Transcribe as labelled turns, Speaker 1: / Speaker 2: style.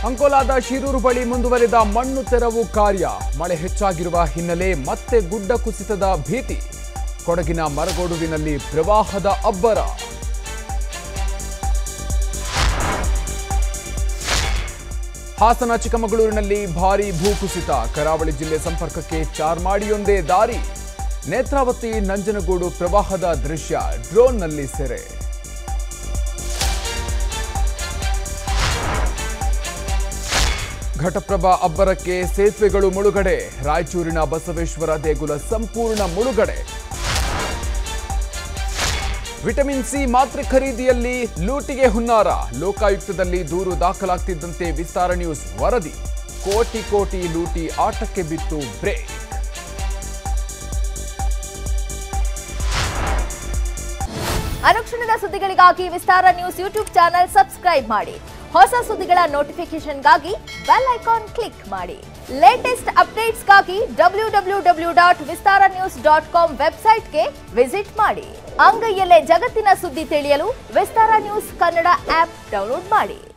Speaker 1: ಅಂಕೋಲಾದ ಶಿರೂರು ಬಳಿ ಮುಂದುವರೆದ ಮಣ್ಣು ತೆರವು ಕಾರ್ಯ ಮಳೆ ಹೆಚ್ಚಾಗಿರುವ ಹಿನ್ನೆಲೆ ಮತ್ತೆ ಗುಡ್ಡ ಕುಸಿತದ ಭೀತಿ ಕೊಡಗಿನ ಮರಗೋಡುವಿನಲ್ಲಿ ಪ್ರವಾಹದ ಅಬ್ಬರ ಹಾಸನ ಚಿಕ್ಕಮಗಳೂರಿನಲ್ಲಿ ಭಾರೀ ಭೂಕುಸಿತ ಕರಾವಳಿ ಜಿಲ್ಲೆ ಸಂಪರ್ಕಕ್ಕೆ ಚಾರ್ಮಾಡಿಯೊಂದೇ ದಾರಿ ನೇತ್ರಾವತಿ ನಂಜನಗೂಡು ಪ್ರವಾಹದ ದೃಶ್ಯ ಡ್ರೋನ್ನಲ್ಲಿ ಸೆರೆ ಘಟಪ್ರಭಾ ಅಬ್ಬರಕ್ಕೆ ಸೇತುವೆಗಳು ಮುಳುಗಡೆ ರಾಯಚೂರಿನ ಬಸವೇಶ್ವರ ದೇಗುಲ ಸಂಪೂರ್ಣ ಮುಳುಗಡೆ ವಿಟಮಿನ್ ಸಿ ಮಾತ್ರೆ ಖರೀದಿಯಲ್ಲಿ ಲೂಟಿಗೆ ಹುನ್ನಾರ ಲೋಕಾಯುಕ್ತದಲ್ಲಿ ದೂರು ದಾಖಲಾಗ್ತಿದ್ದಂತೆ ವಿಸ್ತಾರ ನ್ಯೂಸ್ ವರದಿ ಕೋಟಿ ಕೋಟಿ ಲೂಟಿ ಆಟಕ್ಕೆ ಬಿತ್ತು ಬ್ರೇಕ್
Speaker 2: ಅನುಕ್ಷಣದ ಸುದ್ದಿಗಳಿಗಾಗಿ Vistara news YouTube channel subscribe ಮಾಡಿ ಹೊಸ ಸುದ್ದಿಗಳ ನೋಟಿಫಿಕೇಶನ್ಗಾಗಿ ಬೆಲ್ ಐಕಾನ್ ಕ್ಲಿಕ್ ಮಾಡಿ ಲೇಟೆಸ್ಟ್ ಅಪ್ಡೇಟ್ಸ್ಗಾಗಿ W W W dot Vistara news dot com ವೆಬ್ಸೈಟ್ಗೆ ವಿಸಿಟ್ ಮಾಡಿ ಅಂಗೈಯಲ್ಲೇ ಜಗತ್ತಿನ ಸುದ್ದಿ ತಿಳಿಯಲು Vistara news Kannada app download ಮಾಡಿ